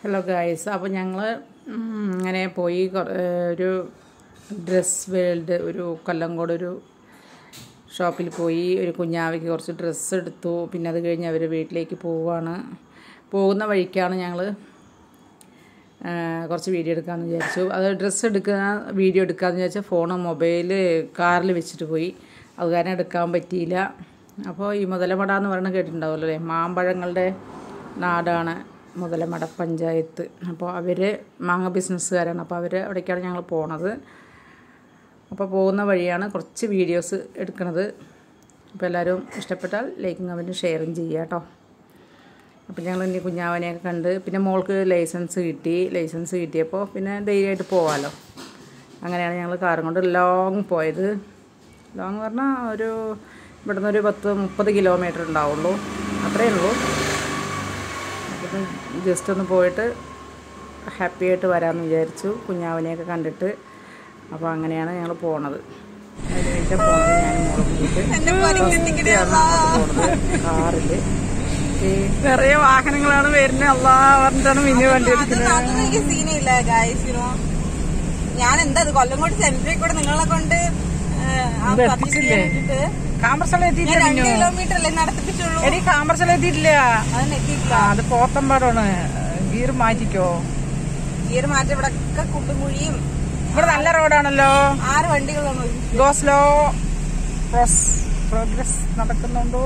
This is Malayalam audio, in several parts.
ഹലോ ഗായ്സ് അപ്പോൾ ഞങ്ങൾ ഇങ്ങനെ പോയി കൊ- ഏഹ് ഒരു ഡ്രസ് വേൾഡ് ഒരു കൊല്ലംകോട് ഒരു ഷോപ്പിൽ പോയി ഒരു കുഞ്ഞാവയ്ക്ക് കുറച്ച് ഡ്രസ്സ് എടുത്തു പിന്നെ അത് കഴിഞ്ഞ് അവർ വീട്ടിലേക്ക് പോവുകയാണ് പോകുന്ന വഴിക്കാണ് ഞങ്ങൾ കുറച്ച് വീഡിയോ എടുക്കാമെന്ന് വിചാരിച്ചു അത് ഡ്രസ്സ് എടുക്കുന്ന വീഡിയോ എടുക്കാമെന്ന് വിചാരിച്ചാൽ ഫോണ് മൊബൈൽ കാറിൽ വെച്ചിട്ട് പോയി അത് കാരണം എടുക്കാൻ പറ്റിയില്ല അപ്പോൾ ഈ മുതലമട എന്ന് പറയുന്നത് കേട്ടിട്ടുണ്ടാവുമല്ലോ അല്ലേ മാമ്പഴങ്ങളുടെ നാടാണ് മുതലമട പഞ്ചായത്ത് അപ്പോൾ അവർ മാങ്ങ ബിസിനസ്സുകാരാണ് അപ്പോൾ അവർ അവിടേക്കാണ് ഞങ്ങൾ പോണത് അപ്പോൾ പോകുന്ന വഴിയാണ് കുറച്ച് വീഡിയോസ് എടുക്കുന്നത് അപ്പോൾ എല്ലാവരും ഇഷ്ടപ്പെട്ടാൽ ലൈക്കും കമൻറ്റും ഷെയറും ചെയ്യുക കേട്ടോ അപ്പോൾ ഞങ്ങൾ ഇനി കുഞ്ഞാവനെയൊക്കെ കണ്ട് പിന്നെ മോൾക്ക് ലൈസൻസ് കിട്ടി ലൈസൻസ് കിട്ടിയപ്പോൾ പിന്നെ ധൈര്യമായിട്ട് പോകാമല്ലോ അങ്ങനെയാണ് ഞങ്ങൾ കാറും കൊണ്ട് ലോങ് പോയത് ലോങ് പറഞ്ഞാൽ ഒരു ഇവിടുന്ന് ഒരു പത്ത് മുപ്പത് കിലോമീറ്റർ ഉണ്ടാവുള്ളൂ അത്രയേ ഉള്ളൂ അപ്പം ജസ്റ്റ് ഒന്ന് പോയിട്ട് ഹാപ്പി ആയിട്ട് വരാമെന്ന് വിചാരിച്ചു കുഞ്ഞാവനെയൊക്കെ കണ്ടിട്ട് അപ്പോൾ അങ്ങനെയാണ് ഞങ്ങൾ പോണത് അതിനുവേണ്ടി പോണത് ഞാൻ മോളെ കൂട്ടിയിട്ട് പോണത് കാറിൽ നിറയെ വാഹനങ്ങളാണ് വരുന്നത് അല്ലാ പറഞ്ഞിട്ടാണ് മിന്നു വണ്ടി എടുക്കുന്നത് അതൊന്നും എനിക്ക് സീനില്ല ഗായ്സ് യുനോ ഞാൻ എന്താ ഇത് കൊല്ലംകോട്ട് സെന്ററിൽ കൂടെ നിങ്ങളെ കൊണ്ട് ഏഹ്, ആ ഇത് സർവീസ് എത്തിച്ചില്ലേ? ചെയ്യാൻ വേണ്ടിയിട്ട് കാമർസല ഞാൻ എത്തിയിട്ടില്ല രണ്ട് മിന്നു കിലോമീറ്റർ അല്ലേ നടത്തിപ്പിച്ചുള്ളൂ എടി കാമർസല എത്തിയിട്ടില്ല അതിന് എത്തിയിട്ടില്ല ആ, അത് പോത്തമ്പാടാണ് ഗീർ മാറ്റിക്കോ ഈ ഒരു മാറ്റം ഇവിടെ ഒക്കെ കുണ്ടും കുഴിയും ഇവിടെ നല്ല റോഡാണല്ലോ ആറ് വണ്ടികളാണ് ഒരുമിച്ച്. ഗോ സ്ലോ പ്രോഗ്രസ് നടക്കുന്നുണ്ടോ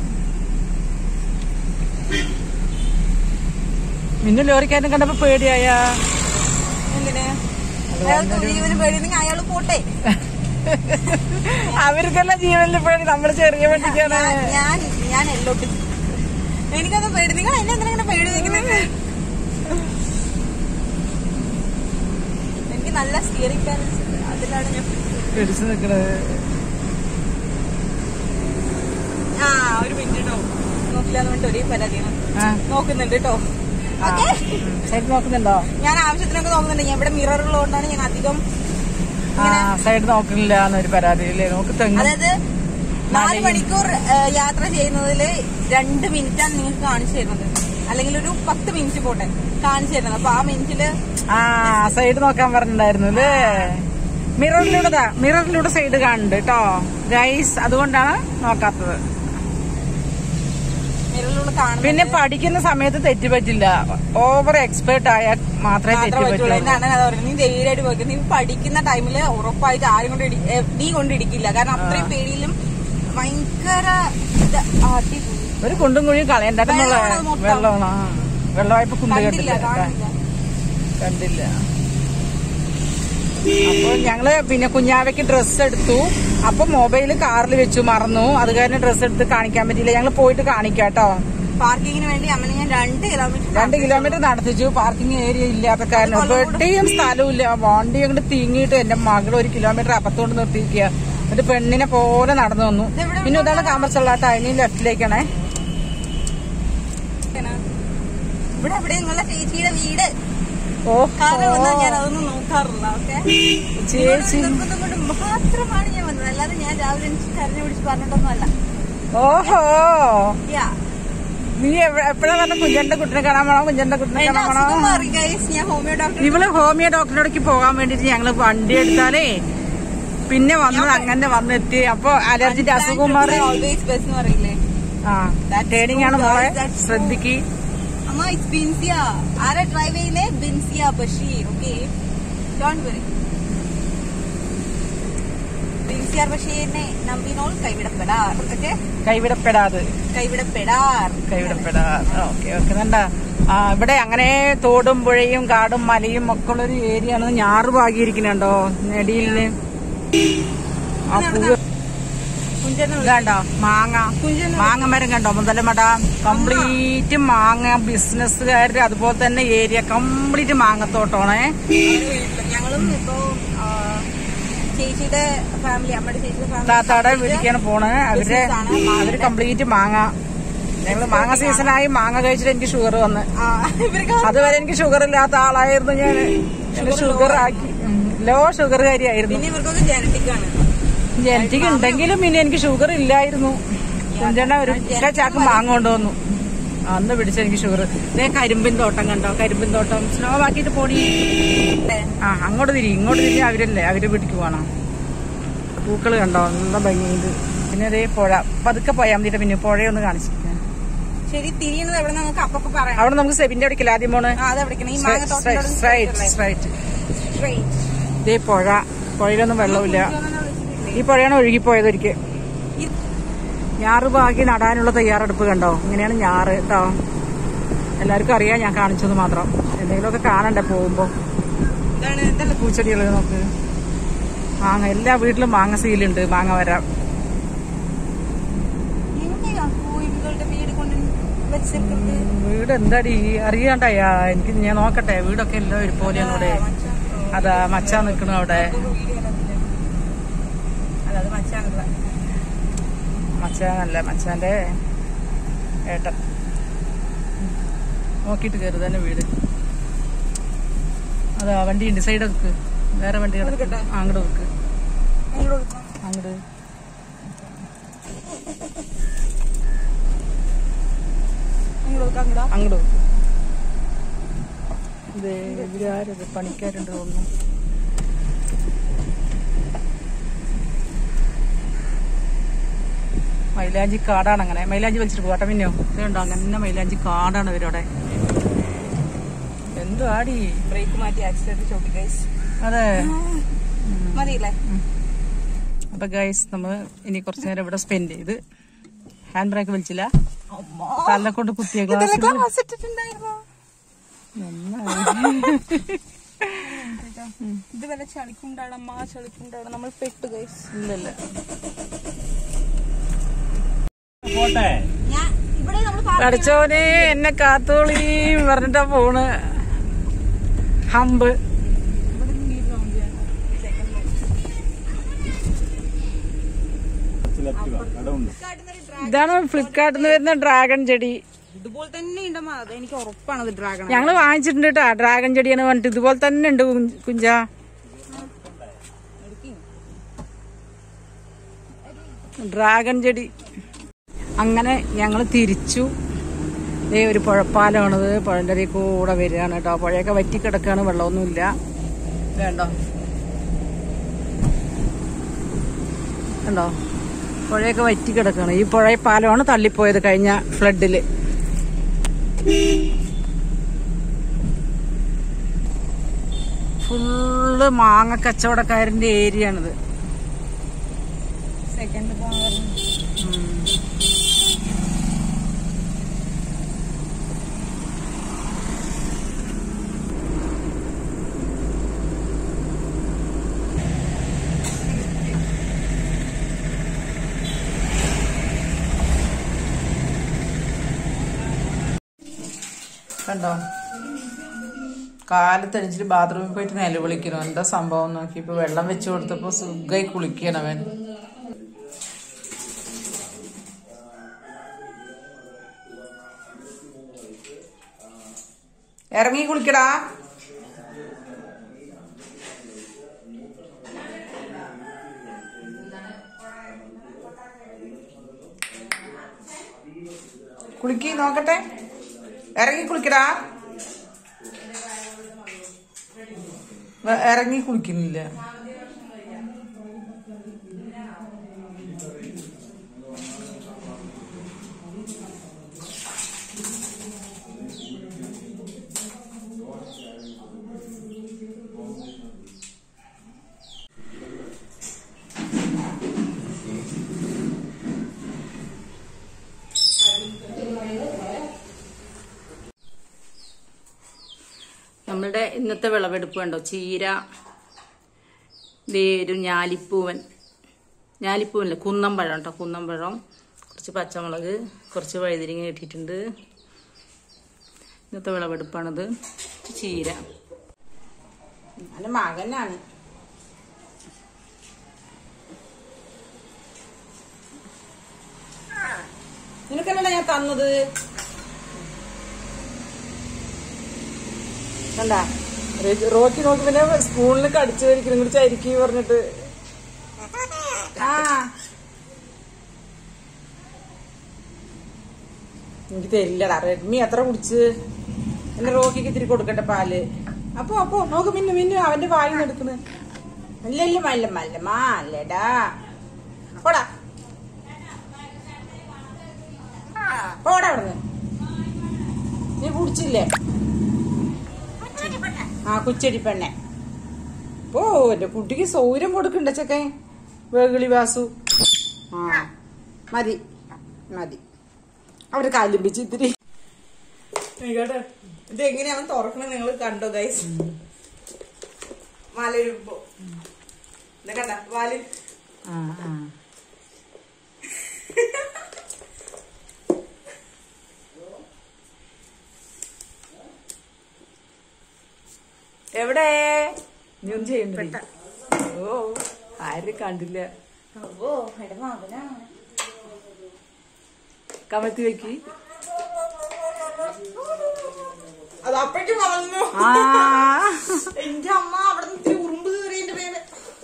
മിന്നു ലോറിക്കാരനെ കണ്ടപ്പോ പേടിയായ എന്തിന് അയാൾക്ക് ജീവന് പേടിയുണ്ടെങ്കിൽ അയാള് പോട്ടെ അവർക്കെല്ലാം ജീവനിൽ പേടി നമ്മള് ചെറിയ വണ്ടിക്കാണ് ഞാൻ- ഞാൻ ഞാൻ എല്ലോട്ട് എനിക്കൊന്നും പേടി നിങ്ങൾ എന്നെ എന്തിനാ ഇങ്ങനെ പേടി നിൽക്കുന്നത് എനിക്ക് നല്ല സ്റ്റിയറിംഗ് ബാലൻസ് ഉണ്ട് അതിലാണ് ഞാൻ പിടിച്ചത്. പിടിച്ചു നിക്കണത് ആ ഒരു മിനിറ്റ് കേട്ടോ നോക്കില്ല എന്ന് ഒരേ പരാതിയാണ് ആ നോക്കുന്നുണ്ട് കേട്ടോ ഓക്കെ സൈഡ് നോക്കുന്നുണ്ടോ ഞാൻ ആവശ്യത്തിനൊക്കെ നോക്കുന്നുണ്ട് ഞാൻ ഇവിടെ മിററുള്ളതുകൊണ്ടാണ് ഞാൻ അധികം ആ സൈഡ് നോക്കുന്നില്ല എന്നൊരു പരാതിയില്ലേ നോക്ക് തെങ്ങ് അതായത് നാല് മണിക്കൂർ ഏ, യാത്ര ചെയ്യുന്നതിൽ രണ്ട് മിനിറ്റാണ് നിങ്ങൾക്ക് കാണിച്ചു തരുന്നത് അല്ലെങ്കിൽ ഒരു പത്ത് മിനിറ്റ് പോട്ടെ കാണിച്ചു തരുന്നത് അപ്പൊ ആ മിനിറ്റില് ആ സൈഡ് നോക്കാൻ പറഞ്ഞിട്ടുണ്ടായിരുന്നു അല്ലേ മിററിലൂടെ മിററിലൂടെ സൈഡ് കാണുന്നുണ്ട് കേട്ടോ ഗൈസ് അതുകൊണ്ടാണ് നോക്കാത്തത് മിററിലൂടെ കാണുന്നത് പിന്നെ പഠിക്കുന്ന സമയത്ത് തെറ്റ് പറ്റില്ല ഓവർ എക്സ്പേർട്ട് ആയാൽ മാത്രമേ തെറ്റ് മാത്രമേ പറ്റുള്ളൂ പറ്റുള്ളൂ എന്റെ അണ്ണൻ അതാ പറയുന്നത് നീ ധൈര്യമായിട്ട് പോയി നീ പഠിക്കുന്ന ടൈമില് ഉറപ്പായിട്ട് ആരും കൊണ്ട് ഇടി- ഏ, നീ കൊണ്ട് ഇടിക്കില്ല കാരണം അത്രയും പേടിയിലും ഭയങ്കര ഇത് അടിപൊളി ഒരു കുണ്ടും കുഴിയും കളയണ്ടെന്നുള്ള വെള്ളമാണ് അത് മൊത്തം. വെള്ളമാണ് ആ. വെള്ളമായപ്പോ കുണ്ട് കണ്ടില്ല കണ്ടില്ല കാണില്ല കണ്ടില്ല അപ്പോൾ ഞങ്ങള് പിന്നെ കുഞ്ഞാവയ്ക്ക് ഡ്രസ്സ് എടുത്തു അപ്പൊ മൊബൈൽ കാറിൽ വെച്ചു മറന്നു അത് കാരണം ഡ്രസ്സ് എടുത്ത് കാണിക്കാൻ പറ്റിയില്ല ഞങ്ങൾ പോയിട്ട് കാണിക്കാം കേട്ടോ പാർക്കിങ്ങിന് വേണ്ടി അമ്മനെ ഞാൻ രണ്ട് കിലോമീറ്റർ രണ്ട് കിലോമീറ്റർ നടത്തിച്ചു പാർക്കിംഗ് ഏരിയ ഇല്ലാത്ത കാരണം എവിടെയും സ്ഥലമില്ല വണ്ടി അങ്ങോട്ട് തീങ്ങിയിട്ട് എന്റെ മകൾ ഒരു കിലോമീറ്റർ അപ്പത്തോണ്ട് നിർത്തിയിരിക്കുക എന്നിട്ട് പെണ്ണിനെ പോലെ നടന്നു വന്നു ഇതെവിടെ പിന്നെ ഇതാണ് കാമർച്ചള്ളാട്ട അതിന് ലെഫ്റ്റിലേക്കാണേ ഇവിടെ എവിടെ നിങ്ങളുടെ ചേച്ചിയുടെ വീട് ഓ കാരണം വന്നാൽ ഞാൻ അതൊന്നും നോക്കാറില്ല ഓക്കെ ചേച്ചി കൊണ്ട് മാത്രമാണ് ഞാൻ വന്നത് അല്ലാതെ ഞാൻ രാവിലെ എനിക്ക് കരഞ്ഞു പിടിച്ച് പറഞ്ഞിട്ടൊന്നും അല്ല ഓഹോ യാ നീ എപ്പോഴാ പറഞ്ഞ കുഞ്ഞന്റെ കുട്ടിനെ കാണാൻ പോണോ കുഞ്ഞന്റെ കുട്ടിനെ എന്റെ കാണാൻ അസുഖം പോണോ മാറി ഗൈസ് ഞാൻ ഹോമിയോ ഡോക്ടർ ഇവള് ഹോമിയോ ഡോക്ടറിനോടേക്ക് പോകാൻ വേണ്ടിട്ട് ഞങ്ങള് വണ്ടി എടുത്താലേ പിന്നെ വന്നത് അങ്ങനെ വന്നെത്തി അപ്പൊ അലർജിന്റെ അസുഖം മാറി ഓൾവേസ് ബെസ്റ്റ് എന്ന് പറയില്ലേ ആ That's ട്രെയിനിങ് ആണ് true, മോളെ guys, that's true. ശ്രദ്ധിക്ക് അമ്മ ഇറ്റ്സ് ബിൻസിയ ആരാ ഡ്രൈവ് ചെയ്യുന്നേ Binsiya Basheer okay don't worry ബിൻസിയാർ ബഷീറിനെ നമ്പിനോൾ കൈവിടപ്പെടാർ ഓക്കെ കൈവിടപ്പെടാതെ കൈവിടപ്പെടാർ കൈവിടപ്പെടാതെ ഓക്കെ ഓക്കെ കണ്ട ആ ഇവിടെ അങ്ങനെ തോടും പുഴയും കാടും മലയും ഒക്കെ ഉള്ള ഒരു ഏരിയ ആണ് ഞാറ് പാകിയിരിക്കുന്നുണ്ടോ നെടിയില് ആ പൂവ് കുഞ്ചനെ ഇതാണ്ടോ മാങ്ങ കുഞ്ചനെ മാങ്ങ മരം കണ്ടോ മുതലമട കംപ്ലീറ്റ് മാങ്ങ ബിസിനസ്സുകാരുടെ അതുപോലെ തന്നെ ഏരിയ കംപ്ലീറ്റ് മാങ്ങത്തോട്ടമാണേ ഞങ്ങളും ഇപ്പോ ആ, ചേച്ചിയുടെ ഫാമിലി അമ്മയുടെ ചേച്ചിയുടെ ഫാമിലി താത്താടെ വീട്ടിലേക്കാണ് പോണേ അവര് Business ആണ്. അവര് കംപ്ലീറ്റ് മാങ്ങ ഞങ്ങള് മാങ്ങ സീസണായി മാങ്ങ കഴിച്ചിട്ട് എനിക്ക് ഷുഗർ വന്ന് ആ, ഇവർക്ക് അതുവരെ എനിക്ക് ഷുഗർ ഇല്ലാത്ത ആളായിരുന്നു ഞാൻ ഷുഗർ ആക്കി ലോ ഷുഗർ കാര്യമായിരുന്നു പിന്നെ ഇവർക്കൊക്കെ ജനറ്റിക് ആണ് ജനറ്റിക് ഉണ്ടെങ്കിലും പിന്നെ എനിക്ക് ഷുഗർ ഇല്ലായിരുന്നു കുഞ്ചണ്ണ ഒരു ഒറ്റ ചാക്ക് മാങ്ങ കൊണ്ടുവന്നു അന്ന് പിടിച്ച എനിക്ക് ഷുഗർ ഇതേ കരിമ്പിൻ തോട്ടം കണ്ടോ കരിമ്പിൻ തോട്ടം സ്ലോ ആക്കിയിട്ട് പോടി ആ അങ്ങോട്ട് തിരി ഇങ്ങോട്ട് തിരി അവരല്ലേ അവര് വീട്ടിക്ക് പോകണം പൂക്കൾ കണ്ടോ നല്ല ഭംഗിയുണ്ട് പിന്നെ അതേ പുഴ പതുക്കെ പോയാൽ മതിയിട്ട് പിന്നെ പുഴയൊന്ന് കാണിച്ചിരിക്കാൻ ശരി തിരിയുന്നത് എവിടെ നമുക്ക് അപ്പൊ പറയാം അവിടെ നമുക്ക് സെബിന്റെ അടിക്കില്ല ആദ്യം പോണ് ആ, അത് എവിടേക്കാണ്? ഈ മാങ്ങ തോട്ടത്തിനോട് സ്ട്രൈറ്റ് സ്ട്രൈറ്റ് Straight. ഇതേ പുഴ പുഴയിലൊന്നും വെള്ളമില്ല ഈ പുഴയാണ് ഒഴുകിപ്പോയത് ഒരിക്കൽ ഇത് ഞാറ് ബാക്കി നടാനുള്ള തയ്യാറെടുപ്പ് കണ്ടോ ഇങ്ങനെയാണ് ഞാറ് കേട്ടോ എല്ലാവർക്കും അറിയാം ഞാൻ കാണിച്ചത് മാത്രം എന്തെങ്കിലുമൊക്കെ കാണണ്ടേ പോകുമ്പോ ഇതാണ് ഇതല്ല പൂച്ചെടികൾ നോക്ക് മാങ്ങ എല്ലാ വീട്ടിലും മാങ്ങ സീലുണ്ട് മാങ്ങ വരാം എങ്ങനെയാ കോഴികളുടെ വീട് കൊണ്ട് വെച്ചിരിക്കുന്നത് വീട് എന്താടി അറിയാണ്ടയ്യാ എനിക്ക് ഞാൻ നോക്കട്ടെ വീടൊക്കെ എല്ലാം ഒരുപോലെയാണ് ഇവിടെ അതാ മച്ചാ നിക്കണു അവിടെ അല്ല അത് മച്ചാണല്ല മച്ചാനല്ല മച്ചാന്റെ ഏട്ടൻ നോക്കിയിട്ട് കയറി തന്നെ വീട് അതാ വണ്ടി ഉണ്ട് സൈഡ് വെക്ക് വേറെ വണ്ടി കിടക്ക് ആ, അങ്ങോട്ട് വെക്ക് അങ്ങോട്ട് അങ്ങോട്ട് വെക്ക് ഇത് ഇവരാരത് പണിക്കാരുണ്ട് തോന്നുന്നു മൈലാഞ്ചി കാടാണ് അങ്ങനെ മൈലാഞ്ചി വലിച്ചിട്ട് പോട്ടെ പിന്നെയോ ഇതുണ്ടോ അങ്ങനെ മൈലാഞ്ചി കാടാണ് ഇവരവിടെ എന്തോ ആടി ബ്രേക്ക് മാറ്റി ആക്സിഡന്റ് ചോട്ടി ഗൈസ് അതെ മതിയില്ലേ അപ്പൊ ഗൈസ് നമ്മൾ ഇനി കുറച്ചു നേരം ഇവിടെ സ്പെൻഡ് ചെയ്ത് ഹാൻഡ് ബ്രേക്ക് വലിച്ചില്ല തല കൊണ്ട് കുത്തിയ ഗ്ലാസ് ക്ലാസ് ഇട്ടിട്ടുണ്ടായിരുന്നു ഇത് വല്ല ചളിക്കുണ്ടാണ് അമ്മ ചളിക്കുണ്ടാണ് നമ്മൾ പെട്ടു ഗൈസ് ഇല്ലല്ല പോട്ടെ ഞാൻ ഇവിടെ നമ്മൾ പഠിച്ചോനെ എന്നെ കാത്തോളി പറഞ്ഞിട്ടാ പോണ് ഹമ്പ് കടമുണ്ട് ഇതാണ് ഫ്ലിപ്കാർട്ടിൽ നിന്ന് വരുന്ന ഡ്രാഗൺ ചെടി ഇതുപോലെ തന്നെ ഉണ്ടമ്മ അത് എനിക്ക് ഉറപ്പാണ് അത് ഡ്രാഗൺ ഞങ്ങള് വാങ്ങിച്ചിട്ടുണ്ട് കേട്ടാ ഡ്രാഗൺ ചെടിയാണ് പറഞ്ഞിട്ട് ഇതുപോലെ തന്നെ ഉണ്ട് കുഞ്ഞ്- കുഞ്ചാ ഡ്രാഗൺ ചെടി അങ്ങനെ ഞങ്ങൾ തിരിച്ചു ദേ ഒരു പുഴപ്പാലമാണത് പുഴൻ്റെ അരികെ കൂടെ വരികയാണ് കേട്ടോ പുഴയൊക്കെ വറ്റി കിടക്കുകയാണ് വെള്ളമൊന്നുമില്ല വേണ്ടോ കണ്ടോ പുഴയൊക്കെ വറ്റി കിടക്കുകയാണ് ഈ പുഴ പാലമാണ് തള്ളിപ്പോയത് കഴിഞ്ഞ ഫ്ലഡില് ഫുള്ള് മാങ്ങ കച്ചവടക്കാരന്റെ ഏരിയ ആണിത് സെക്കൻഡ് പോകാൻ കണ്ടോ കാലത്ത് എണീച്ചിട്ട് ബാത്റൂമിൽ പോയിട്ട് നിലവിളിക്കണം എന്താ സംഭവം നോക്കി ഇപ്പൊ വെള്ളം വെച്ച് കൊടുത്തപ്പോ സുഖമായി കുളിക്കണം അവൻ ഇറങ്ങി കുളിക്കടാ കുളിക്കി നോക്കട്ടെ ഇറങ്ങി കുളിക്കടാ വ- ഇറങ്ങി കുളിക്കുന്നില്ല നമ്മളുടെ ഇന്നത്തെ വിളവെടുപ്പ് കണ്ടോ ചീര ദേ ഒരു ഞാലിപ്പൂവൻ ഞാലിപ്പൂവല്ല കുന്നമ്പഴം കേട്ടോ കുന്നമ്പഴം കുറച്ച് പച്ചമുളക് കുറച്ച് വഴുതിരിങ്ങ ഇട്ടിട്ടുണ്ട് ഇന്നത്തെ വിളവെടുപ്പാണിത് ചീര എൻ്റെ മകനാണ് നിനക്കല്ലടാ ഞാൻ തന്നത് കണ്ടാ റോക്കി നോക്കി പിന്നെ സ്പൂണിൽ കടിച്ചു വരിക്കണം ഇങ്ങോട്ട് ചരിക്കി പറഞ്ഞിട്ട് ആ എനിക്ക് തരില്ലടാ റെഡ്മി എത്ര കുടിച്ച് എന്റെ റോക്കിക്ക് ഇത്തിരി കൊടുക്കട്ടെ പാല് അപ്പൊ അപ്പൊ നോക്ക് മിന്നു മിന്നു അവന്റെ വായി എടുക്കണ് അല്ലല്ല മല്ല മല്ല മാല്ലടാ പോടാ ആ, പോടാ അവിടുന്ന് നീ കുടിച്ചില്ലേ ആ കുച്ചടി പെണ്ണെ ഓ എന്റെ കുട്ടിക്ക് സൗര്യം കൊടുക്കണ്ട ചെക്കൻ വേഗിളി വാസു ആ മതി മതി അവര് കാലിമ്പിച്ച് ഇത്തിരി ആയിക്കോട്ടെ. ഇത് എങ്ങനെയാണ് തുറക്കണത് നിങ്ങൾ കണ്ടോ ഗൈസ് മലരുമ്പോ ഇത് കണ്ട വാല് ആ ആ എവിടെ നീ ഒന്നും ചെയ്യണ്ട ഓ ആരും കണ്ടില്ല ഓ എന്റെ മകനാ കമത്തി വെക്കി അത് അപ്പോഴേക്കും വളർന്നു ആ എന്റെ അമ്മ അവിടെ നിന്ന് ഇത്തിരി ഉറുമ്പ് കയറി എന്റെ പേര്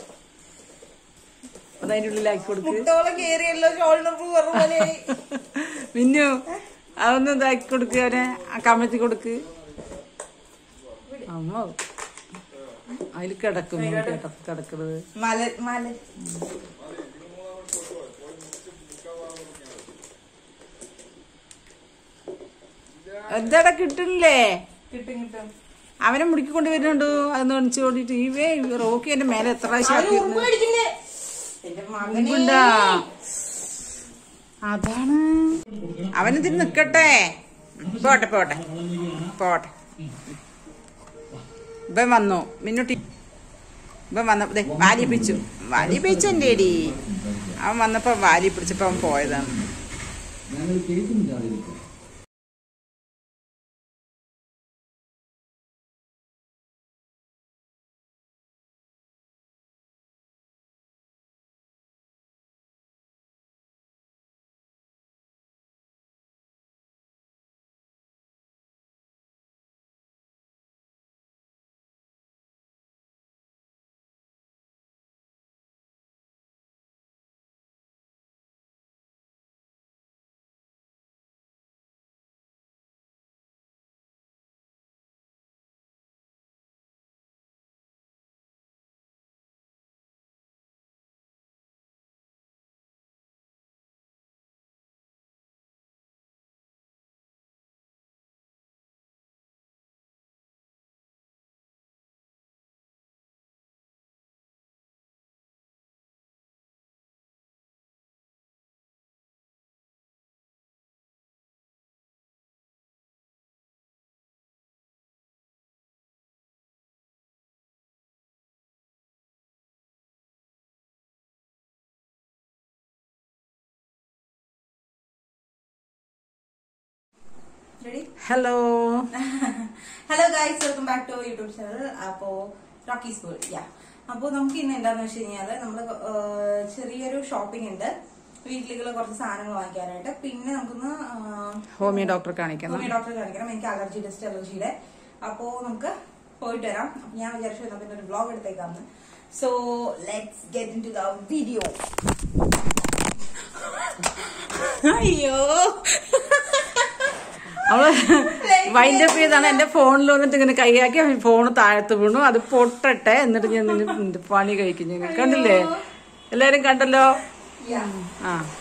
അതതിന്റെ ഉള്ളിലാക്കി കൊടുക്ക് മുട്ടോളം കയറിയല്ലോ ഷോൾഡർ പോലെ മിന്നു അതൊന്ന് ഇതാക്കി കൊടുക്ക് അവനെ ആ കമത്തി കൊടുക്ക് അമ്മ അതിൽ കിടക്കും കിടക്കുന്നത് മല മല എന്താടാ കിട്ടണില്ലേ കിട്ടും കിട്ടും അവനെ മുടുക്കി കൊണ്ട് വരുന്നുണ്ടോ അതൊന്ന് ഒണിച്ചു കൊണ്ടിട്ട് ഇവേ റോക്കി എന്റെ മേലെ എത്ര പ്രാവശ്യം അതിന് ഉറുമ്പ് ആക്കിയിരുന്നു? കടിക്കില്ലേ എന്റെ മകനെ ഉറുമ്പുണ്ടാ? അതാണ് അവനെന്തിന് നിക്കട്ടെ പോട്ടെ പോട്ടെ പോട്ടെ ഇവൻ വന്നു മിന്നുട്ടി ഇവൻ വന്ന ദേ, വാലി പിടിച്ചു വാലി പിടിച്ചെന്റെ എടി അവൻ വന്നപ്പോ വാലി പിടിച്ചപ്പോ അവൻ പോയതാണ് ഞാനൊരു കേൾക്കും ചാടിയിരിക്കും Ready? Hello hello guys welcome back to YouTube channel അപ്പോ റോക്കി സ്കൂൾ യാ അപ്പോ നമുക്ക് ഇന്ന് എന്താന്ന് വെച്ച് കഴിഞ്ഞാല് നമ്മള് ഏഹ്, ചെറിയൊരു ഷോപ്പിംഗ് ഉണ്ട് വീട്ടിലേക്കുള്ള കുറച്ച് സാധനങ്ങൾ വാങ്ങിക്കാനായിട്ട് പിന്നെ നമുക്കൊന്ന് ഹോമിയോ ഡോക്ടറെ കാണിക്കണം ഹോമിയോ ഡോക്ടറെ കാണിക്കണം എനിക്ക് അലർജി ടെസ്റ്റ് അലർജിയുടെ അപ്പോ നമുക്ക് പോയിട്ട് വരാം അപ്പൊ ഞാൻ വിചാരിച്ചു എന്നാ പിന്നെ ഒരു വ്ലോഗ് എടുത്തേക്കാന്ന് so let's get into the video അയ്യോ അവള് വൈൻഡപ്പ് ചെയ്താണ് എന്റെ ഫോണിൽ വന്നിട്ട് ഇങ്ങനെ കൈയാക്കി ഫോൺ താഴത്ത് വീണു അത് പൊട്ടട്ടെ എന്നിട്ട് ഞാൻ നിന്റെ നിന്റെ പണി കഴിക്കും ഞാൻ കണ്ടില്ലേ എല്ലാരും കണ്ടല്ലോ യാ ആ